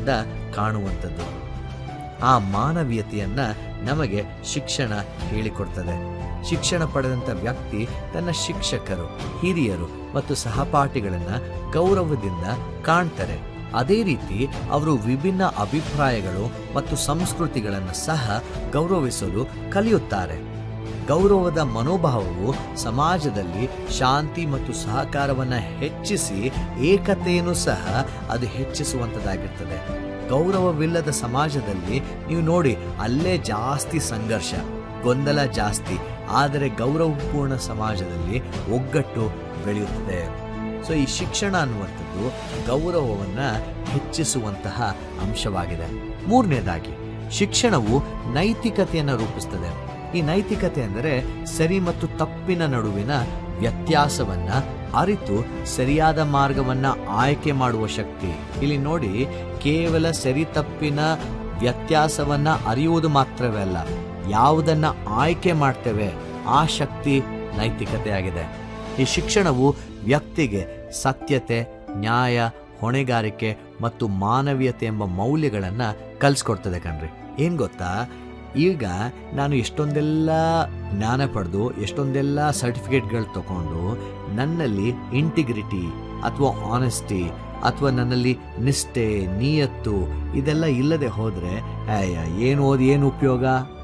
ದೃಷ್ಟಿಯಿಂದ ಕಾಣುವಂಥದ್ದು ಆ ಮಾನವೀಯತೆಯನ್ನ ನಮಗೆ ಶಿಕ್ಷಣ ಹೇಳಿಕೊಡ್ತದೆ ಶಿಕ್ಷಣ ಪಡೆದಂಥ ವ್ಯಕ್ತಿ ತನ್ನ ಶಿಕ್ಷಕರು ಹಿರಿಯರು ಮತ್ತು ಸಹಪಾಠಿಗಳನ್ನ ಗೌರವದಿಂದ ಕಾಣ್ತಾರೆ ಅದೇ ರೀತಿ ಅವರು ವಿಭಿನ್ನ ಅಭಿಪ್ರಾಯಗಳು ಮತ್ತು ಸಂಸ್ಕೃತಿಗಳನ್ನು ಸಹ ಗೌರವಿಸಲು ಕಲಿಯುತ್ತಾರೆ ಗೌರವದ ಮನೋಭಾವವು ಸಮಾಜದಲ್ಲಿ ಶಾಂತಿ ಮತ್ತು ಸಹಕಾರವನ್ನ ಹೆಚ್ಚಿಸಿ ಏಕತೆಯನ್ನು ಸಹ ಅದು ಹೆಚ್ಚಿಸುವಂಥದ್ದಾಗಿರ್ತದೆ ಗೌರವವಿಲ್ಲದ ಸಮಾಜದಲ್ಲಿ ನೀವು ನೋಡಿ ಅಲ್ಲೇ ಜಾಸ್ತಿ ಸಂಘರ್ಷ ಗೊಂದಲ ಜಾಸ್ತಿ ಆದರೆ ಗೌರವಪೂರ್ಣ ಸಮಾಜದಲ್ಲಿ ಒಗ್ಗಟ್ಟು ಬೆಳೆಯುತ್ತದೆ ಸೊ ಈ ಶಿಕ್ಷಣ ಅನ್ನುವಂಥದ್ದು ಗೌರವವನ್ನ ಹೆಚ್ಚಿಸುವಂತಹ ಅಂಶವಾಗಿದೆ ಮೂರನೇದಾಗಿ ಶಿಕ್ಷಣವು ನೈತಿಕತೆಯನ್ನು ರೂಪಿಸ್ತದೆ ಈ ನೈತಿಕತೆ ಅಂದರೆ ಸರಿ ಮತ್ತು ತಪ್ಪಿನ ನಡುವಿನ ವ್ಯತ್ಯಾಸವನ್ನ ಅರಿತು ಸರಿಯಾದ ಮಾರ್ಗವನ್ನ ಆಯ್ಕೆ ಮಾಡುವ ಶಕ್ತಿ ಇಲ್ಲಿ ನೋಡಿ ಕೇವಲ ಸರಿ ತಪ್ಪಿನ ವ್ಯತ್ಯಾಸವನ್ನ ಅರಿಯುವುದು ಮಾತ್ರವೇ ಅಲ್ಲ ಯಾವುದನ್ನ ಆಯ್ಕೆ ಮಾಡ್ತೇವೆ ಆ ಶಕ್ತಿ ನೈತಿಕತೆ ಆಗಿದೆ ಈ ಶಿಕ್ಷಣವು ವ್ಯಕ್ತಿಗೆ ಸತ್ಯತೆ ನ್ಯಾಯ ಹೊಣೆಗಾರಿಕೆ ಮತ್ತು ಮಾನವೀಯತೆ ಎಂಬ ಮೌಲ್ಯಗಳನ್ನ ಕಲಿಸ್ಕೊಡ್ತದೆ ಕಣ್ರಿ ಏನ್ ಗೊತ್ತಾ ಈಗ ನಾನು ಎಷ್ಟೊಂದೆಲ್ಲ ಜ್ಞಾನ ಪಡೆದು ಎಷ್ಟೊಂದೆಲ್ಲ ಸರ್ಟಿಫಿಕೇಟ್ಗಳು ತಗೊಂಡು ನನ್ನಲ್ಲಿ ಇಂಟಿಗ್ರಿಟಿ ಅಥವಾ ಆನೆಸ್ಟಿ ಅಥವಾ ನನ್ನಲ್ಲಿ ನಿಷ್ಠೆ ನಿಯತ್ತು ಇದೆಲ್ಲ ಇಲ್ಲದೆ ಹೋದ್ರೆ ಅಯ್ಯ ಏನು ಓದಿ ಏನು ಉಪಯೋಗ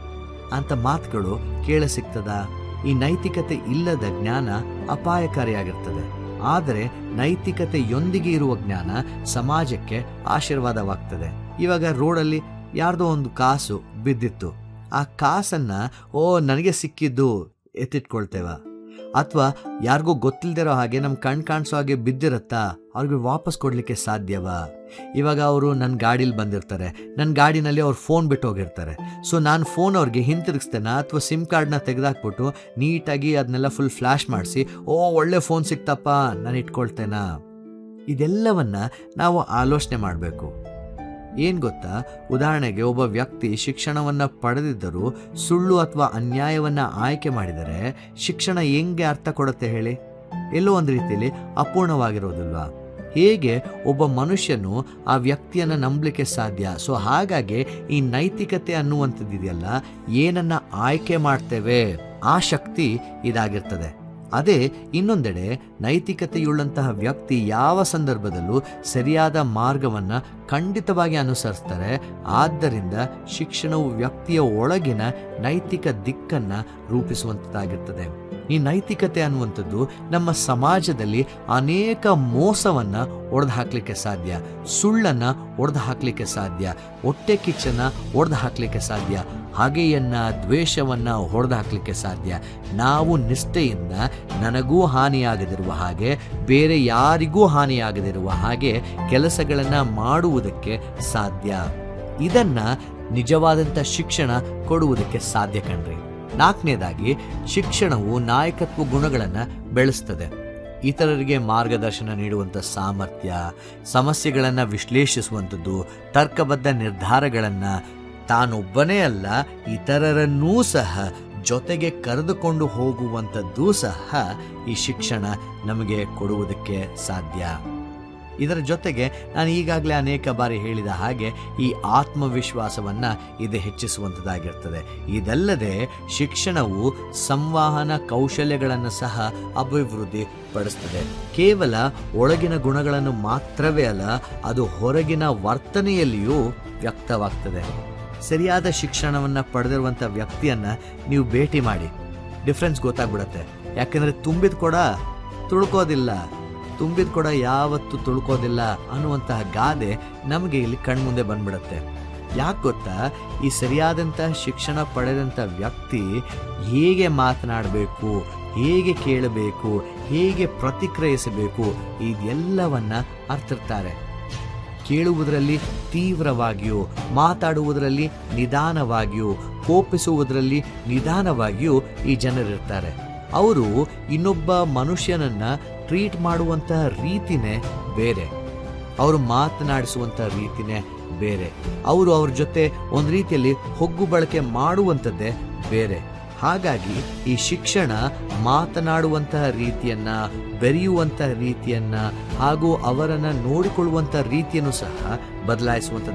ಅಂತ ಮಾತುಗಳು ಕೇಳ ಸಿಗ್ತದ ಈ ನೈತಿಕತೆ ಇಲ್ಲದ ಜ್ಞಾನ ಅಪಾಯಕಾರಿಯಾಗಿರ್ತದೆ ಆದರೆ ನೈತಿಕತೆಯೊಂದಿಗೆ ಇರುವ ಜ್ಞಾನ ಸಮಾಜಕ್ಕೆ ಆಶೀರ್ವಾದವಾಗ್ತದೆ ಇವಾಗ ರೋಡಲ್ಲಿ ಯಾರ್ದೋ ಒಂದು ಕಾಸು ಬಿದ್ದಿತ್ತು ಆ ಕಾಸನ್ನ ಓ ನನಗೆ ಸಿಕ್ಕಿದ್ದು ಎತ್ತಿಟ್ಕೊಳ್ತೇವ ಅಥವಾ ಯಾರಿಗೂ ಗೊತ್ತಿಲ್ದಿರೋ ಹಾಗೆ ನಮ್ಮ ಕಣ್ ಕಾಣಿಸೋ ಹಾಗೆ ಬಿದ್ದಿರತ್ತಾ ಅವ್ರಿಗೆ ವಾಪಸ್ ಕೊಡ್ಲಿಕ್ಕೆ ಸಾಧ್ಯವಾ ಇವಾಗ ಅವರು ನನ್ನ ಗಾಡೀಲಿ ಬಂದಿರ್ತಾರೆ ನನ್ನ ಗಾಡಿನಲ್ಲಿ ಅವ್ರು ಫೋನ್ ಬಿಟ್ಟು ಹೋಗಿರ್ತಾರೆ ಸೊ ನಾನು ಫೋನ್ ಅವ್ರಿಗೆ ಹಿಂತಿರುಗಿಸ್ತೇನೆ ಅಥವಾ ಸಿಮ್ ಕಾರ್ಡ್ನ ತೆಗೆದಾಕ್ಬಿಟ್ಟು ನೀಟಾಗಿ ಅದನ್ನೆಲ್ಲ ಫುಲ್ ಫ್ಲ್ಯಾಶ್ ಮಾಡಿಸಿ ಓ ಒಳ್ಳೆ ಫೋನ್ ಸಿಕ್ತಪ್ಪ ನಾನು ಇಟ್ಕೊಳ್ತೇನಾ ಇದೆಲ್ಲವನ್ನ ನಾವು ಆಲೋಚನೆ ಮಾಡಬೇಕು ಏನ್ ಗೊತ್ತಾ ಉದಾಹರಣೆಗೆ ಒಬ್ಬ ವ್ಯಕ್ತಿ ಶಿಕ್ಷಣವನ್ನ ಪಡೆದಿದ್ದರೂ ಸುಳ್ಳು ಅಥವಾ ಅನ್ಯಾಯವನ್ನ ಆಯ್ಕೆ ಮಾಡಿದರೆ ಶಿಕ್ಷಣ ಹೆಂಗೆ ಅರ್ಥ ಕೊಡುತ್ತೆ ಹೇಳಿ ಎಲ್ಲೋ ಒಂದು ರೀತಿಯಲ್ಲಿ ಅಪೂರ್ಣವಾಗಿರೋದಿಲ್ವಾ ಹೇಗೆ ಒಬ್ಬ ಮನುಷ್ಯನು ಆ ವ್ಯಕ್ತಿಯನ್ನ ನಂಬಲಿಕ್ಕೆ ಸಾಧ್ಯ ಸೊ ಹಾಗಾಗಿ ಈ ನೈತಿಕತೆ ಅನ್ನುವಂಥದ್ದಿದೆಯಲ್ಲ ಏನನ್ನ ಆಯ್ಕೆ ಮಾಡ್ತೇವೆ ಆ ಶಕ್ತಿ ಇದಾಗಿರ್ತದೆ ಅದೇ ಇನ್ನೊಂದೆಡೆ ನೈತಿಕತೆಯುಳ್ಳಂತಹ ವ್ಯಕ್ತಿ ಯಾವ ಸಂದರ್ಭದಲ್ಲೂ ಸರಿಯಾದ ಮಾರ್ಗವನ್ನ ಖಂಡಿತವಾಗಿ ಅನುಸರಿಸ್ತಾರೆ ಆದ್ದರಿಂದ ಶಿಕ್ಷಣವು ವ್ಯಕ್ತಿಯ ಒಳಗಿನ ನೈತಿಕ ದಿಕ್ಕನ್ನ ರೂಪಿಸುವಂಥದ್ದಾಗಿರ್ತದೆ ಈ ನೈತಿಕತೆ ಅನ್ನುವಂಥದ್ದು ನಮ್ಮ ಸಮಾಜದಲ್ಲಿ ಅನೇಕ ಮೋಸವನ್ನ ಒಡೆದು ಹಾಕ್ಲಿಕ್ಕೆ ಸಾಧ್ಯ ಸುಳ್ಳನ್ನ ಒಡೆದು ಹಾಕ್ಲಿಕ್ಕೆ ಸಾಧ್ಯ ಹೊಟ್ಟೆ ಕಿಚ್ಚನ್ನ ಒಡೆದು ಹಾಕ್ಲಿಕ್ಕೆ ಸಾಧ್ಯ ಹಗೆಯನ್ನ ದ್ವೇಷವನ್ನ ಹೊಡೆದು ಹಾಕ್ಲಿಕ್ಕೆ ಸಾಧ್ಯ ನಾವು ನಿಷ್ಠೆಯಿಂದ ನನಗೂ ಹಾನಿಯಾಗದಿರುವ ಹಾಗೆ ಬೇರೆ ಯಾರಿಗೂ ಹಾನಿಯಾಗದಿರುವ ಹಾಗೆ ಕೆಲಸಗಳನ್ನ ಮಾಡುವುದಕ್ಕೆ ಸಾಧ್ಯ ಇದನ್ನ ನಿಜವಾದಂಥ ಶಿಕ್ಷಣ ಕೊಡುವುದಕ್ಕೆ ಸಾಧ್ಯ ಕಣ್ರಿ ನಾಲ್ಕನೇದಾಗಿ ಶಿಕ್ಷಣವು ನಾಯಕತ್ವ ಗುಣಗಳನ್ನು ಬೆಳೆಸ್ತದೆ ಇತರರಿಗೆ ಮಾರ್ಗದರ್ಶನ ನೀಡುವಂಥ ಸಾಮರ್ಥ್ಯ ಸಮಸ್ಯೆಗಳನ್ನು ವಿಶ್ಲೇಷಿಸುವಂಥದ್ದು ತರ್ಕಬದ್ಧ ನಿರ್ಧಾರಗಳನ್ನು ತಾನೊಬ್ಬನೇ ಅಲ್ಲ ಇತರರನ್ನೂ ಸಹ ಜೊತೆಗೆ ಕರೆದುಕೊಂಡು ಹೋಗುವಂಥದ್ದು ಸಹ ಈ ಶಿಕ್ಷಣ ನಮಗೆ ಕೊಡುವುದಕ್ಕೆ ಸಾಧ್ಯ ಇದರ ಜೊತೆಗೆ ನಾನು ಈಗಾಗಲೇ ಅನೇಕ ಬಾರಿ ಹೇಳಿದ ಹಾಗೆ ಈ ಆತ್ಮವಿಶ್ವಾಸವನ್ನ ಇದು ಹೆಚ್ಚಿಸುವಂಥದ್ದಾಗಿರ್ತದೆ ಇದಲ್ಲದೆ ಶಿಕ್ಷಣವು ಸಂವಹನ ಕೌಶಲ್ಯಗಳನ್ನು ಸಹ ಅಭಿವೃದ್ಧಿ ಪಡಿಸ್ತದೆ ಕೇವಲ ಒಳಗಿನ ಗುಣಗಳನ್ನು ಮಾತ್ರವೇ ಅಲ್ಲ ಅದು ಹೊರಗಿನ ವರ್ತನೆಯಲ್ಲಿಯೂ ವ್ಯಕ್ತವಾಗ್ತದೆ ಸರಿಯಾದ ಶಿಕ್ಷಣವನ್ನ ಪಡೆದಿರುವಂಥ ವ್ಯಕ್ತಿಯನ್ನ ನೀವು ಭೇಟಿ ಮಾಡಿ ಡಿಫ್ರೆನ್ಸ್ ಗೊತ್ತಾಗ್ಬಿಡತ್ತೆ ಯಾಕಂದ್ರೆ ತುಂಬಿದ ಕೊಡ ತುಳ್ಕೋದಿಲ್ಲ ತುಂಬಿದ ಕೊಡ ಯಾವತ್ತು ತುಳ್ಕೋದಿಲ್ಲ ಅನ್ನುವಂತಹ ಗಾದೆ ನಮಗೆ ಇಲ್ಲಿ ಕಣ್ಮುಂದೆ ಬಂದ್ಬಿಡತ್ತೆ ಯಾಕೆ ಗೊತ್ತಾ ಈ ಸರಿಯಾದಂತಹ ಶಿಕ್ಷಣ ಪಡೆದಂಥ ವ್ಯಕ್ತಿ ಹೇಗೆ ಮಾತನಾಡಬೇಕು ಹೇಗೆ ಕೇಳಬೇಕು ಹೇಗೆ ಪ್ರತಿಕ್ರಿಯಿಸಬೇಕು ಇದೆಲ್ಲವನ್ನ ಅರ್ಥಿರ್ತಾರೆ ಕೇಳುವುದರಲ್ಲಿ ತೀವ್ರವಾಗಿಯೂ ಮಾತಾಡುವುದರಲ್ಲಿ ನಿಧಾನವಾಗಿಯೂ ಕೋಪಿಸುವುದರಲ್ಲಿ ನಿಧಾನವಾಗಿಯೂ ಈ ಜನರಿರ್ತಾರೆ ಅವರು ಇನ್ನೊಬ್ಬ ಮನುಷ್ಯನನ್ನ ಟ್ರೀಟ್ ಮಾಡುವಂತಹ ರೀತಿನೇ ಬೇರೆ ಅವರು ಮಾತನಾಡಿಸುವಂತಹ ರೀತಿನೇ ಬೇರೆ ಅವರು ಅವ್ರ ಜೊತೆ ಒಂದು ರೀತಿಯಲ್ಲಿ ಹೊಗ್ಗು ಬಳಕೆ ಮಾಡುವಂಥದ್ದೇ ಬೇರೆ ಹಾಗಾಗಿ ಈ ಶಿಕ್ಷಣ ಮಾತನಾಡುವಂತಹ ರೀತಿಯನ್ನ ಬೆರೆಯುವಂತಹ ರೀತಿಯನ್ನ ಹಾಗೂ ಅವರನ್ನ ನೋಡಿಕೊಳ್ಳುವಂತಹ ರೀತಿಯನ್ನು ಸಹ ಬದಲಾಯಿಸುವಂಥ